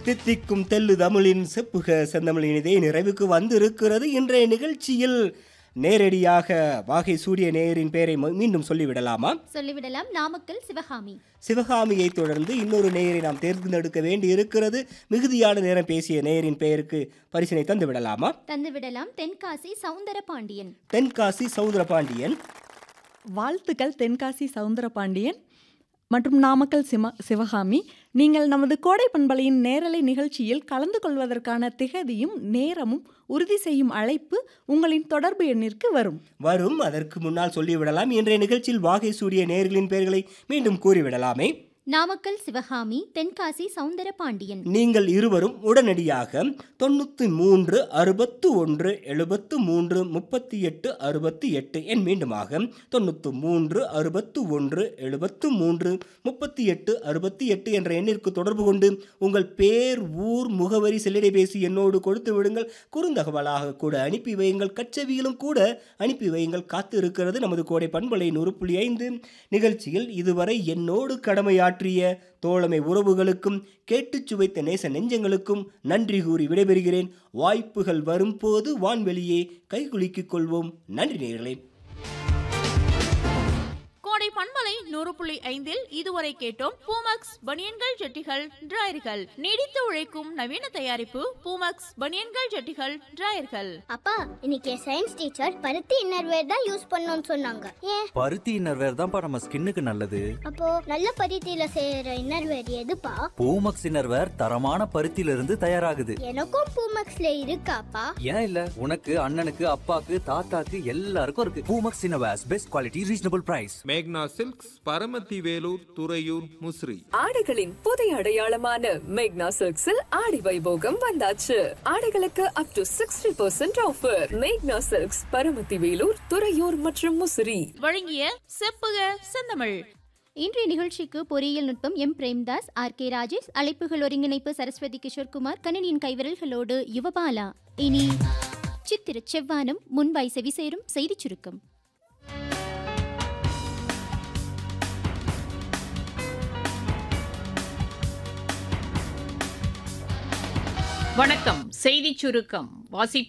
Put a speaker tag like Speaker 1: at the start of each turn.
Speaker 1: தித்திக்கும் தெல்லு தமிழின் செப்புக செந்தமிழினிதே நிறைவுக்கு வந்திருக்கிறது இன்றைய நிகழ்ச்சியில் நேரடியாக வாகை சூரிய நேயரின் பெயரை ம- மீண்டும் சொல்லிவிடலாமா
Speaker 2: சொல்லிவிடலாம் நாமக்கல் சிவகாமி
Speaker 1: சிவகாமியை தொடர்ந்து இன்னொரு நேயரை நாம் தேர்ந்தெடுக்க வேண்டி இருக்கிறது மிகுதியான நேரம் பேசிய நேயரின் பெயருக்கு பரிசினை தந்து விடலாமா
Speaker 2: தந்துவிடலாம் தென்காசி சவுந்தர பாண்டியன்
Speaker 1: தென்காசி சௌந்தரபாண்டியன்
Speaker 3: வாழ்த்துக்கள் தென்காசி சவுந்தரபாண்டியன் மற்றும் நாமக்கல் சிம சிவகாமி நீங்கள் நமது கோடை பண்பலையின் நேரலை நிகழ்ச்சியில் கலந்து கொள்வதற்கான திகதியும் நேரமும் உறுதி செய்யும் அழைப்பு உங்களின் தொடர்பு எண்ணிற்கு வரும்
Speaker 1: வரும் அதற்கு முன்னால் சொல்லிவிடலாம் இன்றைய நிகழ்ச்சியில் வாகை சூரிய நேயர்களின் பெயர்களை மீண்டும் கூறிவிடலாமே
Speaker 2: நாமக்கல் சிவகாமி தென்காசி சவுந்தர பாண்டியன்
Speaker 1: நீங்கள் இருவரும் உடனடியாக தொண்ணூற்றி மூன்று அறுபத்து ஒன்று எழுபத்து மூன்று முப்பத்தி எட்டு அறுபத்தி எட்டு என் மீண்டுமாக தொண்ணூற்று மூன்று அறுபத்து ஒன்று எழுபத்து மூன்று முப்பத்தி எட்டு அறுபத்தி எட்டு என்ற எண்ணிற்கு தொடர்பு கொண்டு உங்கள் பேர் ஊர் முகவரி செல்லிடைபேசி என்னோடு கொடுத்து விடுங்கள் குறுந்தகவலாக கூட அனுப்பி வையுங்கள் கச்சவியிலும் கூட அனுப்பி வையுங்கள் காத்து இருக்கிறது நமது கோடை பண்பலை நூறு புள்ளி ஐந்து நிகழ்ச்சியில் இதுவரை என்னோடு கடமையாற்றிய தோழமை உறவுகளுக்கும் கேட்டுச் சுவைத்த நேச நெஞ்சங்களுக்கும் நன்றி கூறி விடைபெறுகிறேன் வாய்ப்புகள் வரும்போது வான்வெளியே கைகுலுக்கிக் கொள்வோம் நன்றி நேயர்களே
Speaker 4: கோடை பண்பலை நூறு புள்ளி ஐந்தில் இதுவரை கேட்டோம் பூமக்ஸ் பனியன்கள் ஜட்டிகள் டிராயர்கள் நீடித்து உழைக்கும் நவீன தயாரிப்பு பூமக்ஸ் பனியன்கள் ஜட்டிகள் டிராயர்கள்
Speaker 5: அப்பா இன்னைக்கு சயின்ஸ் டீச்சர் பருத்தி இன்னர்வேர் தான் யூஸ் பண்ணணும்னு சொன்னாங்க ஏன்
Speaker 6: பருத்தி இன்னர்வேர் தான்ப்பா நம்ம ஸ்கின்னுக்கு நல்லது
Speaker 5: அப்போ நல்ல பருத்தியில செய்யற இன்னர்வேர் எதுப்பா
Speaker 6: பூமக்ஸ் இன்னர்வேர் தரமான பருத்தியில இருந்து தயாராகுது
Speaker 5: எனக்கும் பூமக்ஸ்ல இருக்காப்பா
Speaker 6: ஏன் இல்ல உனக்கு அண்ணனுக்கு அப்பாக்கு தாத்தாக்கு எல்லாருக்கும் இருக்கு Poomex innerwears best quality reasonable price
Speaker 7: Magna Silks Paramathi Velur Thuraiyur Musiri
Speaker 8: ஆடைகளின் புதிய அடையாளமான மேக்னா சில்க்ஸில் ஆடி வைபோகம் வந்தாச்சு ஆடைகளுக்கு up to sixty percent offer Magna Silks Paramathi Velur Thuraiyur மற்றும் முசிறி
Speaker 4: வழங்கிய செப்புக செந்தமிழ்
Speaker 2: இன்றைய நிகழ்ச்சிக்கு பொறியியல் நுட்பம் M Premdas R K Rajesh அழைப்புகள் ஒருங்கிணைப்பு சரஸ்வதி கிஷோர்குமார் கணினியின் கைவிரல்களோடு யுவபாலா இனி சித்திர செவ்வானம் முன்பாய் செவிசேரும் செய்திச் சுருக்கம்
Speaker 9: வணக்கம் செய்திச் சுருக்கம் வாசிப்ப